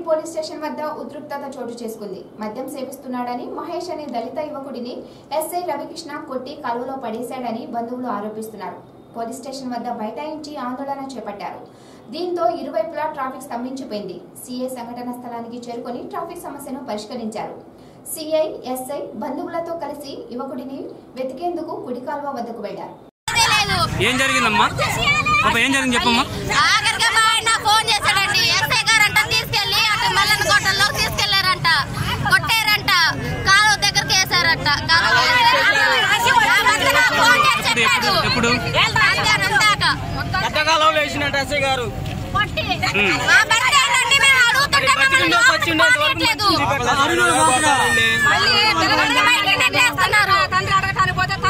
Police station వద్ద ఉద్రిక్తత చోటు చేసుకుంది మద్యం సేవిస్తున్నాడని మహేష్ అనే దళిత యువకుడిని ఎస్ఐ రవికృష్ణ కొట్టి కాలువలో పడేశాడని బంధువులు ఆరోపిస్తున్నారు పోలీస్ స్టేషన్ వద్ద బైఠాయించి ఆందోళన చేపట్టారు దీంతో ఇరువైపులా ట్రాఫిక్ స్తంభించిపోయింది సీఐ సంఘటన స్థలానికి చేరుకొని ట్రాఫిక్ సమస్యను పరిష్కరించారు సిఐ ఎస్ఐ బంధువులతో కలిసి యువకుడిని వెతికేందుకు కుడి కాలువ వద్దకు వెళ్లారు లేదు ఏం జరిగిందమ్మా పాప ఏం జరిగింది చెప్పమ్మా ఆఖరిగా మా ఆయన ఫోన్ చేశాడండి ఎస్ఐ గారంట తీసుకెళ్లి అటు మల్లన్న కోటల్లో తీసుకెళ్లారంట కొట్టారంట కాలువ దగ్గరికి వేసారంట కాలువ వేశారంట. ఆ భర్త నాకు ఫోన్ చేసి చెప్పాడు. ఎప్పుడు? మధ్యాహ్నం దాకా. పట్టకాలంలో వేసినట్టు ఎస్ఐ గారు కొట్టి. మా భర్త ఏంటంటే మేము అడుగుతుంటే మమ్మల్ని లోపలికి పోనీయట్లేదు. మళ్ళీ పిల్లగాడిని బయటికి నెట్టేస్తున్నారు.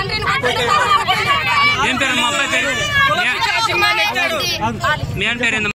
ఏం పేరమ్మా అబ్బాయి పేరు మీ- కుమార్ రెడ్డి. మీ ఆయన పేరు ఏందమ్మా